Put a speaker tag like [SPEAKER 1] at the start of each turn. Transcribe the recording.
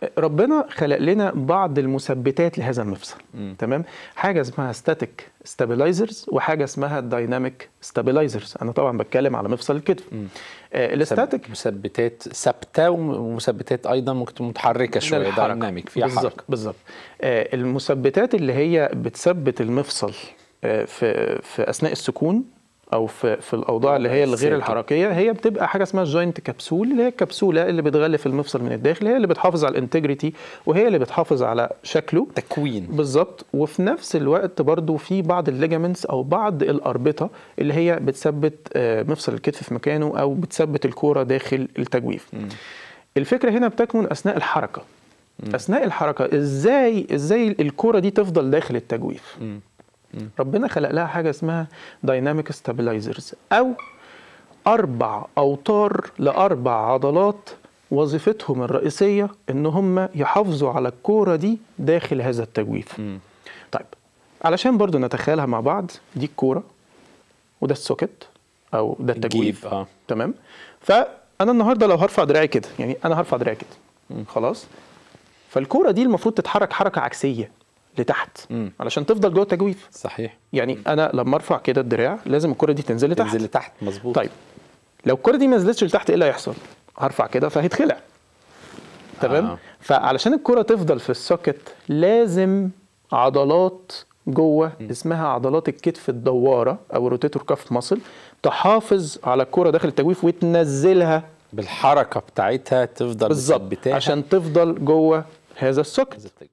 [SPEAKER 1] ربنا خلق لنا بعض المثبتات لهذا المفصل تمام حاجه اسمها ستاتيك ستابلايزرز وحاجه اسمها دايناميك ستابلايزرز انا طبعا بتكلم على مفصل الكتف آه الستاتيك
[SPEAKER 2] مثبتات ثابته ومثبتات ايضا ممكن تكون متحركه شويه دايناميك فيها
[SPEAKER 1] بالزبط
[SPEAKER 2] حركه
[SPEAKER 1] بالظبط آه المثبتات اللي هي بتثبت المفصل آه في في اثناء السكون او في في الاوضاع اللي هي الغير
[SPEAKER 2] ساكن.
[SPEAKER 1] الحركيه هي بتبقى حاجه اسمها جوينت كبسول اللي هي الكبسوله اللي بتغلف المفصل من الداخل هي اللي بتحافظ على الانتجريتي وهي اللي بتحافظ على شكله
[SPEAKER 2] تكوين
[SPEAKER 1] بالظبط وفي نفس الوقت برضو في بعض الليجامنتس او بعض الاربطه اللي هي بتثبت آه، مفصل الكتف في مكانه او بتثبت الكوره داخل التجويف الفكره هنا بتكمن اثناء الحركه اثناء الحركه ازاي ازاي الكوره دي تفضل داخل التجويف ربنا خلق لها حاجه اسمها دايناميك ستابلايزرز او اربع اوتار لاربع عضلات وظيفتهم الرئيسيه ان هم يحافظوا على الكوره دي داخل هذا التجويف طيب علشان برضو نتخيلها مع بعض دي الكوره وده السوكت او ده التجويف
[SPEAKER 2] الجيب اه
[SPEAKER 1] تمام فانا النهارده لو هرفع دراعي كده يعني انا هرفع دراعي كده خلاص فالكوره دي المفروض تتحرك حركه عكسيه لتحت
[SPEAKER 2] مم.
[SPEAKER 1] علشان تفضل جوه التجويف
[SPEAKER 2] صحيح
[SPEAKER 1] يعني انا لما ارفع كده الدراع لازم الكره دي تنزل لتحت
[SPEAKER 2] تنزل لتحت مظبوط
[SPEAKER 1] طيب لو الكره دي ما نزلتش لتحت ايه اللي هيحصل هرفع كده فهيتخلع تمام
[SPEAKER 2] آه.
[SPEAKER 1] آه. فعلشان الكره تفضل في السوكت لازم عضلات جوه اسمها عضلات الكتف الدواره او روتيتور كاف ماسل تحافظ على الكره داخل التجويف وتنزلها
[SPEAKER 2] بالحركه بتاعتها تفضل
[SPEAKER 1] بالظبط
[SPEAKER 2] مثبتاها.
[SPEAKER 1] عشان تفضل جوه هذا السوكت